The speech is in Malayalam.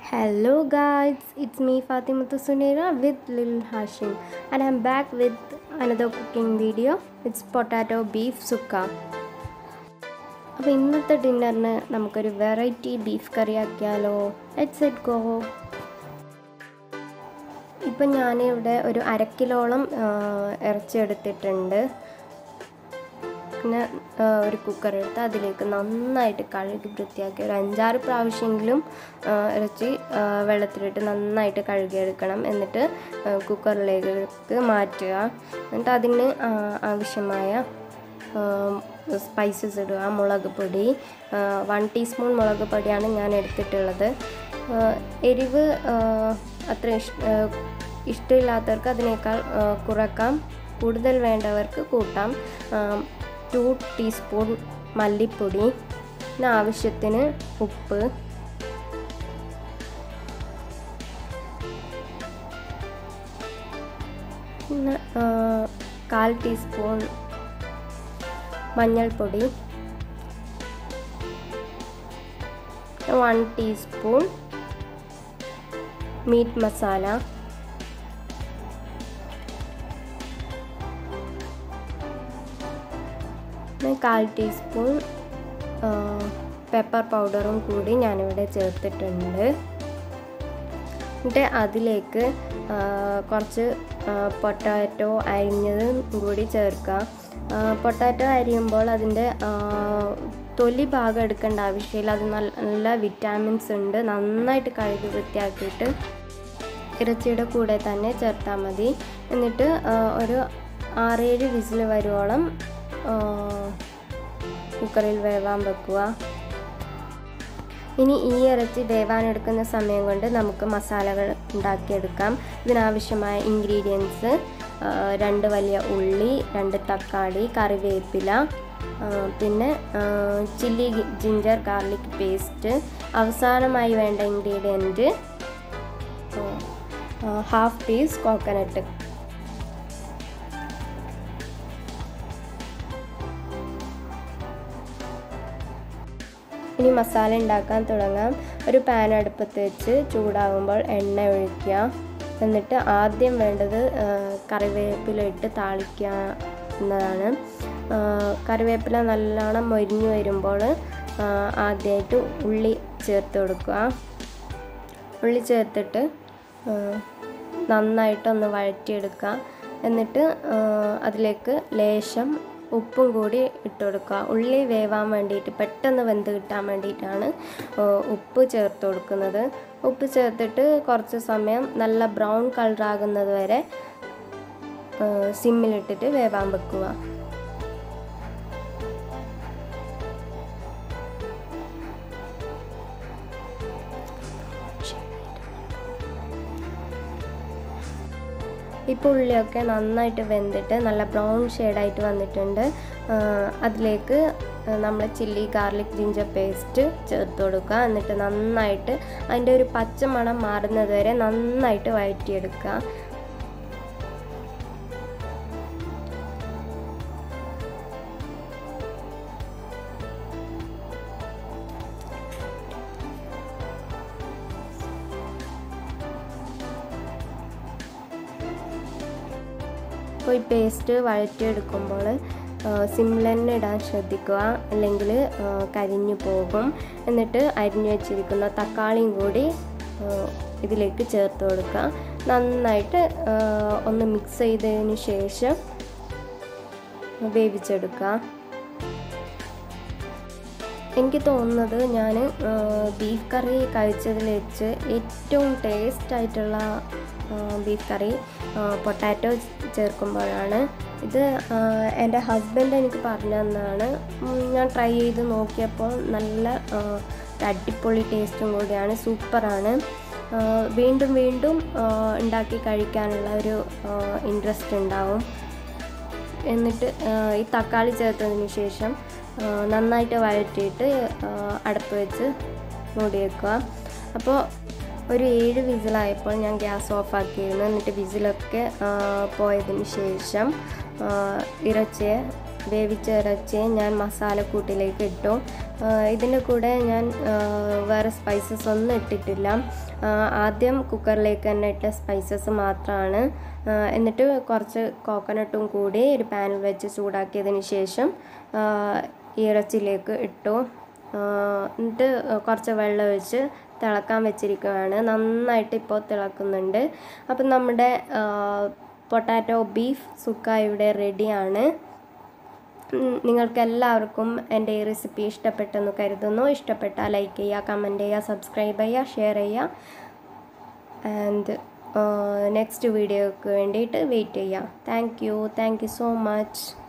Hello guys, it's me Fatimatu Sunera with Lil Hashim and I'm back with another cooking video. It's potato beef sukka. അപ്പോൾ ഇന്നത്തെ ഡിന്നറിന് നമുക്കൊരു വെറൈറ്റി ബീഫ് കറി ആക്കിയാലോ ലെറ്റ്സ് ഇറ്റ് ഗോ ഇപ്പം ഞാനിവിടെ ഒരു അരക്കിലോളം ഇറച്ചി എടുത്തിട്ടുണ്ട് പിന്നെ ഒരു കുക്കർ എടുത്ത് അതിലേക്ക് നന്നായിട്ട് കഴുകി വൃത്തിയാക്കി ഒരു അഞ്ചാറ് പ്രാവശ്യമെങ്കിലും ഇറച്ചി വെള്ളത്തിലിട്ട് നന്നായിട്ട് കഴുകിയെടുക്കണം എന്നിട്ട് കുക്കറിലേക്ക് മാറ്റുക എന്നിട്ട് അതിന് ആവശ്യമായ സ്പൈസസ് ഇടുക മുളക് പൊടി വൺ ടീസ്പൂൺ മുളക് പൊടിയാണ് ഞാൻ എടുത്തിട്ടുള്ളത് എരിവ് അത്ര ഇഷ്ട ഇഷ്ടമില്ലാത്തവർക്ക് അതിനേക്കാൾ കുറക്കാം കൂടുതൽ വേണ്ടവർക്ക് കൂട്ടാം ടു ടീസ്പൂൺ മല്ലിപ്പൊടി പിന്നെ ആവശ്യത്തിന് ഉപ്പ് പിന്നെ കാൽ ടീസ്പൂൺ മഞ്ഞൾപ്പൊടി വൺ ടീസ്പൂൺ മീറ്റ് മസാല കാൽ ടീസ്പൂൺ പെപ്പർ പൗഡറും കൂടി ഞാനിവിടെ ചേർത്തിട്ടുണ്ട് എന്നിട്ട് അതിലേക്ക് കുറച്ച് പൊട്ടാറ്റോ അരിഞ്ഞതും കൂടി ചേർക്കുക പൊട്ടാറ്റോ അരിയുമ്പോൾ അതിൻ്റെ തൊലി ഭാഗം എടുക്കേണ്ട ആവശ്യമില്ല അത് നല്ല വിറ്റാമിൻസ് ഉണ്ട് നന്നായിട്ട് കഴുകി വൃത്തിയാക്കിയിട്ട് ഇറച്ചിയുടെ കൂടെ തന്നെ ചേർത്താൽ മതി എന്നിട്ട് ഒരു ആറേഴ് വിസിൽ വരുവോളം കുക്കറിൽ വേവാൻ വെക്കുക ഇനി ഈ ഇറച്ചി വേവാനെടുക്കുന്ന സമയം കൊണ്ട് നമുക്ക് മസാലകൾ ഉണ്ടാക്കിയെടുക്കാം ഇതിനാവശ്യമായ ഇൻഗ്രീഡിയൻസ് രണ്ട് വലിയ ഉള്ളി രണ്ട് തക്കാളി കറിവേപ്പില പിന്നെ ചില്ലി ജിഞ്ചർ ഗാർലിക് പേസ്റ്റ് അവസാനമായി വേണ്ട ഇൻഗ്രീഡിയൻറ്റ് ഹാഫ് പീസ് കോക്കനട്ട് ഇനി മസാല ഉണ്ടാക്കാൻ തുടങ്ങാം ഒരു പാൻ അടുപ്പത്ത് വെച്ച് ചൂടാകുമ്പോൾ എണ്ണ ഒഴിക്കുക എന്നിട്ട് ആദ്യം വേണ്ടത് കറിവേപ്പില ഇട്ട് താളിക്കുക എന്നതാണ് കറിവേപ്പില നല്ലോണം മൊരിഞ്ഞു വരുമ്പോൾ ആദ്യമായിട്ട് ഉള്ളി ചേർത്ത് കൊടുക്കുക ഉള്ളി ചേർത്തിട്ട് നന്നായിട്ടൊന്ന് വഴറ്റിയെടുക്കുക എന്നിട്ട് അതിലേക്ക് ലേശം ഉപ്പും കൂടി ഇട്ട് കൊടുക്കുക ഉള്ളി വേവാൻ വേണ്ടിയിട്ട് പെട്ടെന്ന് വെന്ത് കിട്ടാൻ വേണ്ടിയിട്ടാണ് ഉപ്പ് ചേർത്ത് കൊടുക്കുന്നത് ഉപ്പ് ചേർത്തിട്ട് കുറച്ച് സമയം നല്ല ബ്രൗൺ കളറാകുന്നത് വരെ സിമ്മിലിട്ടിട്ട് വേവാൻ വെക്കുക ഇപ്പോൾ ഉള്ളിയൊക്കെ നന്നായിട്ട് വെന്തിട്ട് നല്ല ബ്രൗൺ ഷെയ്ഡായിട്ട് വന്നിട്ടുണ്ട് അതിലേക്ക് നമ്മൾ ചില്ലി ഗാർലിക് ജിഞ്ചർ പേസ്റ്റ് ചേർത്ത് കൊടുക്കുക എന്നിട്ട് നന്നായിട്ട് അതിൻ്റെ ഒരു പച്ച മണം മാറുന്നത് വരെ നന്നായിട്ട് വഴറ്റിയെടുക്കുക അപ്പോൾ ഈ പേസ്റ്റ് വഴറ്റിയെടുക്കുമ്പോൾ സിമ്മിൽ തന്നെ ഇടാൻ ശ്രദ്ധിക്കുക അല്ലെങ്കിൽ കരിഞ്ഞു പോകും എന്നിട്ട് അരിഞ്ഞു വെച്ചിരിക്കുന്ന തക്കാളിയും കൂടി ഇതിലേക്ക് ചേർത്ത് കൊടുക്കുക നന്നായിട്ട് ഒന്ന് മിക്സ് ചെയ്തതിന് ശേഷം വേവിച്ചെടുക്കുക എനിക്ക് തോന്നുന്നത് ഞാൻ ബീഫ് കറി കഴിച്ചതിൽ വെച്ച് ഏറ്റവും ടേസ്റ്റ് ആയിട്ടുള്ള ബീഫ് കറി പൊട്ടാറ്റോ ചേർക്കുമ്പോഴാണ് ഇത് എൻ്റെ ഹസ്ബൻഡ് എനിക്ക് പറഞ്ഞു തന്നതാണ് ഞാൻ ട്രൈ ചെയ്ത് നോക്കിയപ്പോൾ നല്ല അടിപൊളി ടേസ്റ്റും കൂടിയാണ് സൂപ്പറാണ് വീണ്ടും വീണ്ടും ഉണ്ടാക്കി കഴിക്കാനുള്ള ഒരു ഇൻട്രസ്റ്റ് ഉണ്ടാവും എന്നിട്ട് ഈ തക്കാളി ചേർത്തതിന് ശേഷം നന്നായിട്ട് വഴറ്റിയിട്ട് അടുപ്പ് വെച്ച് മൂടി വെക്കുക അപ്പോൾ ഒരു ഏഴ് വിസിലായപ്പോൾ ഞാൻ ഗ്യാസ് ഓഫ് ആക്കിയിരുന്നു എന്നിട്ട് വിസിലൊക്കെ പോയതിന് ശേഷം ഇറച്ചിയെ വേവിച്ച ഇറച്ചി ഞാൻ മസാലക്കൂട്ടിലേക്ക് ഇട്ടു ഇതിൻ്റെ കൂടെ ഞാൻ വേറെ സ്പൈസസ് ഒന്നും ഇട്ടിട്ടില്ല ആദ്യം കുക്കറിലേക്ക് തന്നെ ഇട്ട സ്പൈസസ് മാത്രമാണ് എന്നിട്ട് കുറച്ച് കോക്കനട്ടും കൂടി ഒരു പാനിൽ വെച്ച് ചൂടാക്കിയതിന് ശേഷം ഈ ഇറച്ചിയിലേക്ക് ഇട്ടു എന്നിട്ട് കുറച്ച് വെള്ളം ഒഴിച്ച് തിളക്കാൻ വെച്ചിരിക്കുകയാണ് നന്നായിട്ട് ഇപ്പോൾ തിളക്കുന്നുണ്ട് അപ്പം നമ്മുടെ പൊട്ടാറ്റോ ബീഫ് സുക്ക ഇവിടെ റെഡിയാണ് നിങ്ങൾക്ക് എല്ലാവർക്കും എൻ്റെ ഈ റെസിപ്പി ഇഷ്ടപ്പെട്ടെന്ന് കരുതുന്നു ഇഷ്ടപ്പെട്ടാൽ ലൈക്ക് ചെയ്യുക കമൻറ്റ് ചെയ്യുക സബ്സ്ക്രൈബ് ചെയ്യുക ഷെയർ ചെയ്യുക ആൻഡ് നെക്സ്റ്റ് വീഡിയോക്ക് വേണ്ടിയിട്ട് വെയിറ്റ് ചെയ്യുക thank you thank you so much